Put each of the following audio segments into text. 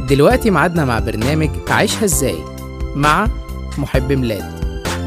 دلوقتي ميعادنا مع برنامج عيشها ازاي مع محب ميلاد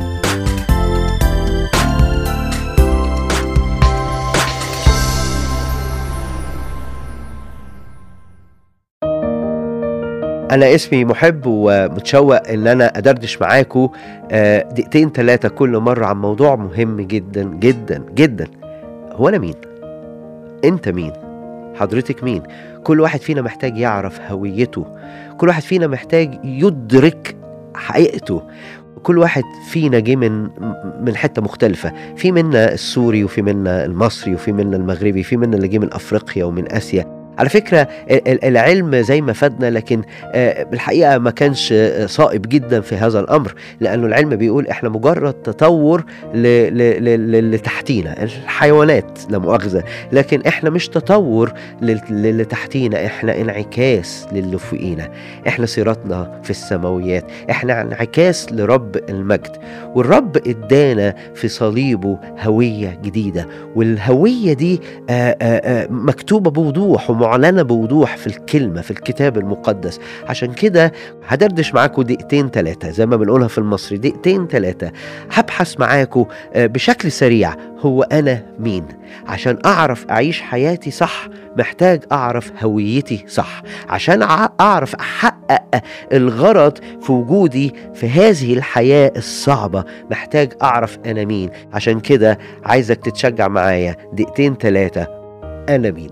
انا اسمي محب ومتشوق ان انا ادردش معاكم آه، دقيقتين ثلاثه كل مره عن موضوع مهم جدا جدا جدا هو انا مين انت مين حضرتك مين كل واحد فينا محتاج يعرف هويته كل واحد فينا محتاج يدرك حقيقته كل واحد فينا جه من من حته مختلفه في منا السوري وفي منا المصري وفي منا المغربي في منا اللي جه من افريقيا ومن اسيا على فكرة ال- ال- العلم زي ما فادنا لكن آه، بالحقيقة ما كانش آه، صائب جدا في هذا الأمر لأنه العلم بيقول إحنا مجرد تطور ل- ل- ل- ل- لتحتينا الحيوانات لا مؤاخذة لكن إحنا مش تطور لل- للي تحتينا إحنا انعكاس للي فوقينا إحنا سيرتنا في السماويات إحنا انعكاس لرب المجد والرب ادانا في صليبه هوية جديدة والهوية دي آه، آه، آه، مكتوبة بوضوح ومعلنة بوضوح في الكلمة في الكتاب المقدس عشان كده هدردش معاكم دقيقتين ثلاثة زي ما بنقولها في المصري دقيقتين ثلاثة هبحث معاكم آه، بشكل سريع هو أنا مين عشان أعرف أعيش حياتي صح محتاج أعرف هويتي صح عشان أع- أعرف أحقق الغرض في وجودي في هذه الحياة الصعبة محتاج أعرف أنا مين عشان كده عايزك تتشجع معايا دقيقتين ثلاثة أنا مين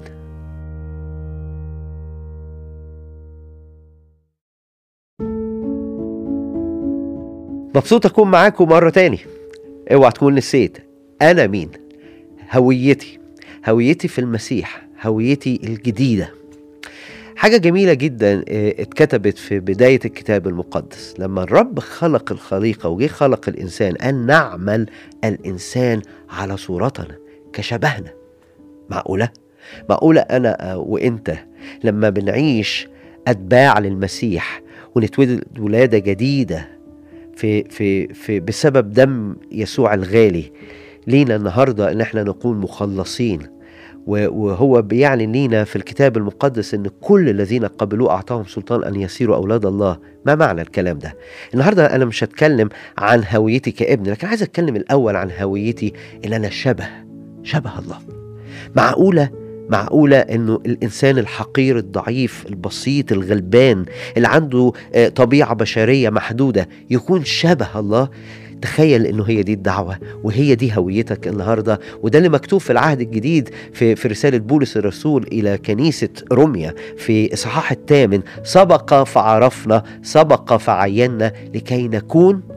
مبسوط أكون معاكم مرة تاني اوعى تكون نسيت أنا مين هويتي هويتي في المسيح هويتي الجديدة حاجة جميلة جدا آه، اتكتبت في بداية الكتاب المقدس لما الرب خلق الخليقة وجه خلق الإنسان أن نعمل الإنسان على صورتنا كشبهنا معقولة؟ معقولة أنا آه، وإنت لما بنعيش أتباع للمسيح ونتولد ولادة جديدة في في في بسبب دم يسوع الغالي لينا النهارده ان احنا نكون مخلصين و- وهو بيعلن لينا في الكتاب المقدس ان كل الذين قبلوه اعطاهم سلطان ان يصيروا اولاد الله ما معنى الكلام ده النهارده انا مش هتكلم عن هويتي كابن لكن عايز اتكلم الاول عن هويتي ان انا شبه شبه الله معقوله معقولة انه الانسان الحقير الضعيف البسيط الغلبان اللي عنده آه، طبيعة بشرية محدودة يكون شبه الله تخيل انه هي دي الدعوة وهي دي هويتك النهاردة وده اللي مكتوب في العهد الجديد في, في رسالة بولس الرسول إلى كنيسة روميا في إصحاح الثامن سبق فعرفنا سبق فعينا لكي نكون